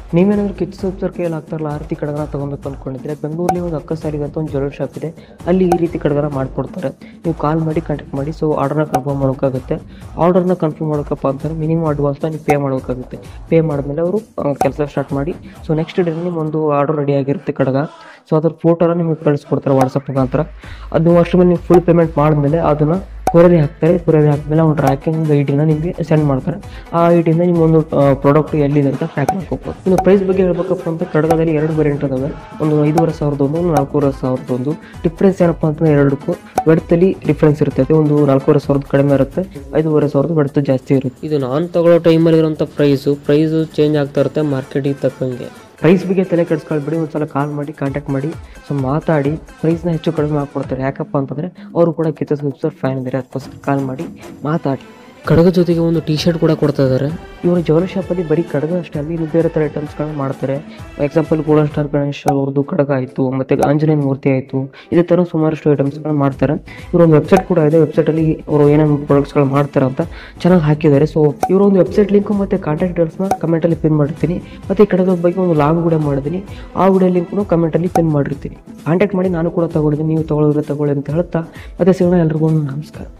ನೀವೇನಾದ್ರೂ ಕಿಚ್ಚ ಸಬ್ಸರ್ ಕೈಯಲ್ಲಿ ಆಗ್ತಾರಲ್ಲ ಆ ರೀತಿ ಕಡಗನ ತೊಗೊಬೇಕು ಅಂದ್ಕೊಂಡಿದ್ರೆ ಬೆಂಗಳೂರಲ್ಲಿ ಒಂದು ಅಕ್ಕಸಾರಿಗೆ ಅಂತ ಒಂದು ಜ್ಯುವೆಲ್ ಶಾಪ್ ಇದೆ ಅಲ್ಲಿ ಈ ರೀತಿ ಕಡಗನ ಮಾಡಿಕೊಡ್ತಾರೆ ನೀವು ಕಾಲ್ ಮಾಡಿ ಕಾಂಟ್ಯಾಕ್ಟ್ ಮಾಡಿ ಸೊ ಆರ್ಡರ್ನ ಕನ್ಫರ್ಮ್ ಮಾಡೋಕ್ಕಾಗುತ್ತೆ ಆರ್ಡರ್ನ ಕನ್ಫರ್ಮ್ ಮಾಡೋಕ್ಕಪ್ಪ ಅಂತಂದ್ರೆ ಮಿನಿಮಮ್ ಅಡ್ವಾನ್ಸ್ನ ನೀವು ಪೇ ಮಾಡೋಕ್ಕಾಗುತ್ತೆ ಪೇ ಮಾಡಿದ್ಮೇಲೆ ಅವರು ಕೆಲಸ ಸ್ಟಾರ್ಟ್ ಮಾಡಿ ಸೊ ನೆಕ್ಸ್ಟ್ ಡೇ ನಿಮ್ಮ ಒಂದು ಆರ್ಡರ್ ರೆಡಿ ಆಗಿರುತ್ತೆ ಕಡಗ ಸೊ ಅದ್ರ ಫೋಟೋನ ನಿಮಗೆ ಕಳಿಸ್ಕೊಡ್ತಾರೆ ವಾಟ್ಸಪ್ ಮುಖಾಂತರ ಅದು ಅಷ್ಟರ ಮೇಲೆ ನೀವು ಫುಲ್ ಪೇಮೆಂಟ್ ಮಾಡಿದ್ಮೇಲೆ ಅದನ್ನು ಕೊರಿಯರ್ ಹಾಕ್ತಾರೆ ಕೊರಿಯರ್ ಹಾಕಿದ್ಮೇಲೆ ಅವ್ನು ಟ್ರ್ಯಾಕಿಂಗ್ ಐಡಿನ ನಿಮಗೆ ಸೆಂಡ್ ಮಾಡ್ತಾರೆ ಆ ಐಡಿಯಿಂದ ನಿಮ್ಮ ಒಂದು ಪ್ರಾಡಕ್ಟ್ ಎಲ್ಲಿದೆ ಅಂತ ಟ್ರ್ಯಾಕ್ ಮಾಡ್ಕೋಬೋದು ಇನ್ನು ಪ್ರೈಸ್ ಬಗ್ಗೆ ಹೇಳ್ಬೇಕಪ್ಪ ಅಂತ ಕಡಗದಲ್ಲಿ ಎರಡು ವೇರಿಯಂಟ್ ಅದಾವೆ ಒಂದು ಐದೂವರೆ ಸಾವಿರದ ಒಂದು ಒಂದು ನಾಲ್ಕೂವರೆ ಸಾವಿರದ ಒಂದು ಡಿಫ್ರೆನ್ಸ್ ಏನಪ್ಪ ಅಂತಂದ್ರೆ ಎರಡಕ್ಕೂ ವೆಡ್ತಲ್ಲಿ ಡಿಫ್ರೆನ್ಸ್ ಇರ್ತೈತೆ ಒಂದು ನಾಲ್ಕೂವರೆ ಸಾವಿರದ ಕಡಿಮೆ ಇರುತ್ತೆ ಐದೂವರೆ ಸಾವಿರದ ವೆಡ್ತ್ ಜಾಸ್ತಿ ಇರುತ್ತೆ ಇದು ನಾನು ತಗೊಳ್ಳೋ ಟೈಮಲ್ಲಿ ಇರೋಂಥ ಪ್ರೈಸು ಪ್ರೈಸು ಚೇಂಜ್ ಆಗ್ತಾ ಇರುತ್ತೆ ಮಾರ್ಕೆಟಿಗೆ ತಕ್ಕಂಗೆ ಪ್ರೈಸ್ ಬಗ್ಗೆ ತಲೆ ಕೆಡಿಸ್ಕೊಳ್ಬೇಡಿ ಒಂದು ಸಲ ಕಾಲ್ ಮಾಡಿ ಕಾಂಟ್ಯಾಕ್ಟ್ ಮಾಡಿ ಸೊ ಮಾತಾಡಿ ಪ್ರೈಸ್ನ ಹೆಚ್ಚು ಕಡಿಮೆ ಮಾಡ್ಕೊಡ್ತಾರೆ ಯಾಕಪ್ಪ ಅಂತಂದರೆ ಅವರು ಕೂಡ ಕಿತ್ತ ಸಬ್ಸರ್ ಫ್ಯಾನ್ ಇದ್ದಾರೆ ಅದಕ್ಕೋಸ್ಕರ ಕಾಲ್ ಮಾಡಿ ಮಾತಾಡಿ ಕಡಗ ಜೊತೆಗೆ ಒಂದು ಟಿ ಶರ್ಟ್ ಕೂಡ ಕೊಡ್ತಾ ಇದ್ದಾರೆ ಇವರು ಜ್ಯುವೆಲ್ ಶಾಪಲ್ಲಿ ಬರೀ ಕಡಗ ಅಷ್ಟೇ ಅಲ್ಲ ಇನ್ನು ಬೇರೆ ಥರ ಐಟಮ್ಸ್ಗಳನ್ನ ಮಾಡ್ತಾರೆ ಎಕ್ಸಾಂಪಲ್ ಗೋಲ್ಡನ್ ಸ್ಟಾರ್ ಗಣೇಶ್ ಅವ್ರದ್ದು ಕಡಗ ಆಯಿತು ಮತ್ತು ಆಂಜನೇಯ ಮೂರ್ತಿ ಆಯಿತು ಇದೇ ಥರ ಸುಮಾರಷ್ಟು ಐಟಮ್ಸ್ಗಳನ್ನ ಮಾಡ್ತಾರೆ ಇವರು ಒಂದು ವೆಬ್ಸೈಟ್ ಕೂಡ ಇದೆ ವೆಬ್ಸೈಟಲ್ಲಿ ಅವರು ಏನೇನು ಪ್ರಾಡಕ್ಟ್ಸ್ಗಳು ಮಾಡ್ತಾರೆ ಅಂತ ಚೆನ್ನಾಗಿ ಹಾಕಿದ್ದಾರೆ ಸೊ ಇವರು ಒಂದು ವೆಬ್ಸೈಟ್ ಲಿಂಕು ಮತ್ತು ಕಾಂಟ್ಯಾಕ್ಟ್ ಡೀಟೇಲ್ಸ್ನ ಕಮೆಂಟಲ್ಲಿ ಪಿನ್ ಮಾಡಿರ್ತೀನಿ ಮತ್ತು ಈ ಕಡಗದ ಬಗ್ಗೆ ಒಂದು ಲಾಗ್ ಕೂಡ ಮಾಡಿದ್ದೀನಿ ಆ ವಿಡಿಯೋ ಲಿಂಕ್ನು ಕಮೆಂಟಲ್ಲಿ ಪಿನ್ ಮಾಡಿರ್ತೀನಿ ಕಾಂಟ್ಯಾಕ್ಟ್ ಮಾಡಿ ನಾನು ಕೂಡ ತಗೊಂಡಿದ್ದೀನಿ ನೀವು ತಗೊಳ್ಳೋದ್ರೆ ತಗೊಳ್ಳಿ ಅಂತ ಹೇಳ್ತಾ ಮತ್ತೆ ಸಿಗೋಣ ಎಲ್ರಿಗೂ ನಮಸ್ಕಾರ